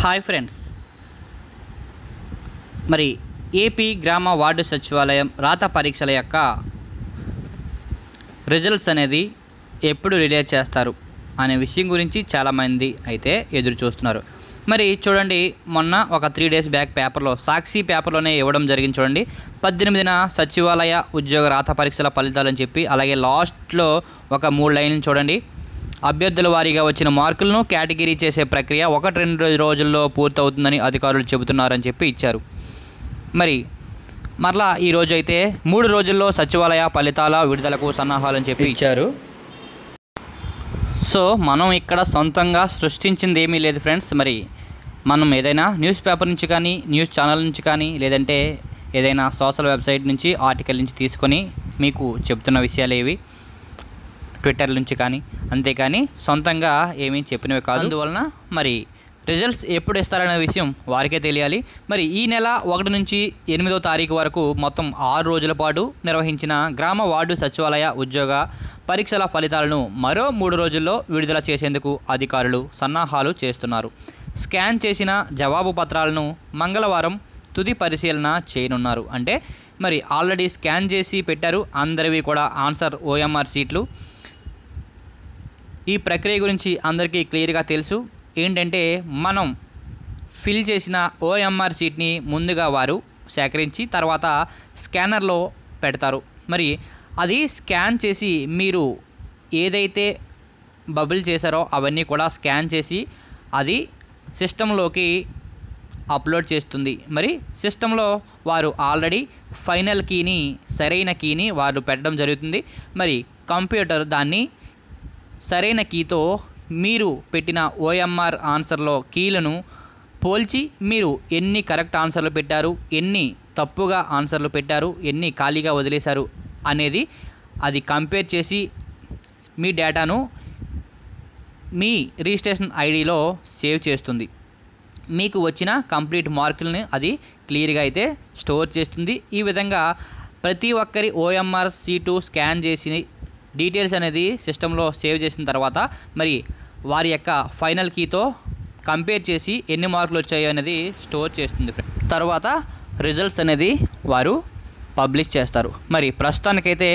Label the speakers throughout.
Speaker 1: Hi friends మరి AP గ్రామ వార్డు సచివాలయం రాత పరీక్షల యొక్క రిజల్ట్స్ అనేది ఎప్పుడు రిలీజ్ చేస్తారు అనే విషయం గురించి చాలామంది అయితే ఎదురు చూస్తున్నారు మరి చూడండి మొన్న ఒక త్రీ డేస్ బ్యాక్ పేపర్లో సాక్షి పేపర్లోనే ఇవ్వడం జరిగింది చూడండి పద్దెనిమిదిన సచివాలయ ఉద్యోగ రాత పరీక్షల ఫలితాలని చెప్పి అలాగే లాస్ట్లో ఒక మూడు లైన్లు చూడండి అభ్యర్థుల వారీగా వచ్చిన మార్కులను కేటగిరీ చేసే ప్రక్రియ ఒకటి రెండు రోజుల్లో పూర్తవుతుందని అధికారులు చెబుతున్నారని చెప్పి ఇచ్చారు మరి మరలా ఈ రోజు అయితే మూడు రోజుల్లో సచివాలయ ఫలితాల విడుదలకు సన్నాహాలని చెప్పి ఇచ్చారు సో మనం ఇక్కడ సొంతంగా సృష్టించింది ఏమీ లేదు ఫ్రెండ్స్ మరి మనం ఏదైనా న్యూస్ పేపర్ నుంచి కానీ న్యూస్ ఛానల్ నుంచి కానీ లేదంటే ఏదైనా సోషల్ వెబ్సైట్ నుంచి ఆర్టికల్ నుంచి తీసుకొని మీకు చెప్తున్న విషయాలు ఏవి ట్విట్టర్ నుంచి కానీ అంతేకాని సొంతంగా ఏమీ చెప్పినవి కాదు అందువలన మరి రిజల్ట్స్ ఎప్పుడు ఇస్తారనే విషయం వారికే తెలియాలి మరి ఈ నెల ఒకటి నుంచి ఎనిమిదో తారీఖు వరకు మొత్తం ఆరు రోజుల పాటు నిర్వహించిన గ్రామ వార్డు సచివాలయ ఉద్యోగ పరీక్షల ఫలితాలను మరో మూడు రోజుల్లో విడుదల చేసేందుకు అధికారులు సన్నాహాలు చేస్తున్నారు స్కాన్ చేసిన జవాబు పత్రాలను మంగళవారం తుది పరిశీలన చేయనున్నారు అంటే మరి ఆల్రెడీ స్కాన్ చేసి పెట్టారు అందరివి కూడా ఆన్సర్ ఓఎంఆర్ సీట్లు ఈ ప్రక్రియ గురించి అందరికీ క్లియర్గా తెలుసు ఏంటంటే మనం ఫిల్ చేసిన ఓఎంఆర్ సీట్ని ముందుగా వారు సేకరించి తర్వాత స్కానర్లో పెడతారు మరి అది స్కాన్ చేసి మీరు ఏదైతే బబుల్ చేశారో అవన్నీ కూడా స్కాన్ చేసి అది సిస్టంలోకి అప్లోడ్ చేస్తుంది మరి సిస్టంలో వారు ఆల్రెడీ ఫైనల్ కీని సరైన కీని వారు పెట్టడం జరుగుతుంది మరి కంప్యూటర్ దాన్ని సరైన కీతో మీరు పెట్టిన ఓఎంఆర్ ఆన్సర్లో కీలను పోల్చి మీరు ఎన్ని కరెక్ట్ ఆన్సర్లు పెట్టారు ఎన్ని తప్పుగా ఆన్సర్లు పెట్టారు ఎన్ని ఖాళీగా వదిలేశారు అనేది అది కంపేర్ చేసి మీ డేటాను మీ రిజిస్ట్రేషన్ ఐడిలో సేవ్ చేస్తుంది మీకు వచ్చిన కంప్లీట్ మార్కుల్ని అది క్లియర్గా అయితే స్టోర్ చేస్తుంది ఈ విధంగా ప్రతి ఒక్కరి ఓఎంఆర్ సీటు స్కాన్ చేసి డీటెయిల్స్ అనేది సిస్టంలో సేవ్ చేసిన తర్వాత మరి వారి యొక్క ఫైనల్ కీతో కంపేర్ చేసి ఎన్ని మార్కులు వచ్చాయో అనేది స్టోర్ చేస్తుంది ఫ్రెండ్. తర్వాత రిజల్ట్స్ అనేది వారు పబ్లిష్ చేస్తారు మరి ప్రస్తుతానికైతే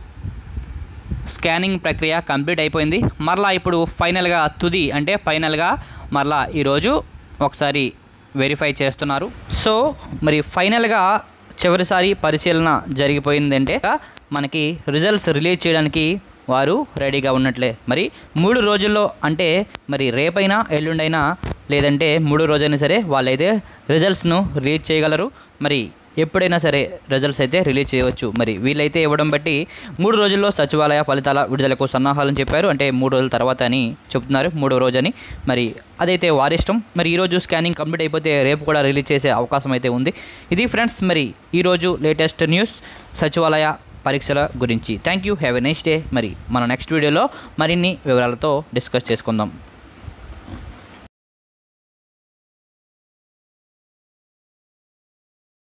Speaker 1: స్కానింగ్ ప్రక్రియ కంప్లీట్ అయిపోయింది మరలా ఇప్పుడు ఫైనల్గా తుది అంటే ఫైనల్గా మరలా ఈరోజు ఒకసారి వెరిఫై చేస్తున్నారు సో మరి ఫైనల్గా చివరిసారి పరిశీలన జరిగిపోయిందంటే మనకి రిజల్ట్స్ రిలీజ్ చేయడానికి వారు రెడీగా ఉన్నట్లే మరి మూడు రోజుల్లో అంటే మరి రేపైనా ఎల్లుండైనా లేదంటే మూడు రోజైనా సరే వాళ్ళైతే రిజల్ట్స్ను రిలీజ్ చేయగలరు మరి ఎప్పుడైనా సరే రిజల్ట్స్ అయితే రిలీజ్ చేయవచ్చు మరి వీళ్ళైతే ఇవ్వడం బట్టి మూడు రోజుల్లో సచివాలయ ఫలితాల విడుదలకు సన్నాహాలని చెప్పారు అంటే మూడు రోజుల తర్వాత అని చెప్తున్నారు మూడో రోజు అని మరి అదైతే వారిష్టం మరి ఈరోజు స్కానింగ్ కంప్లీట్ అయిపోతే రేపు కూడా రిలీజ్ చేసే అవకాశం అయితే ఉంది ఇది ఫ్రెండ్స్ మరి ఈరోజు లేటెస్ట్ న్యూస్ సచివాలయ పరీక్షల గురించి thank you have a nice day మరి మన నెక్స్ట్ వీడియోలో మరిన్ని వివరాలతో డిస్కస్ చేసుకుందాం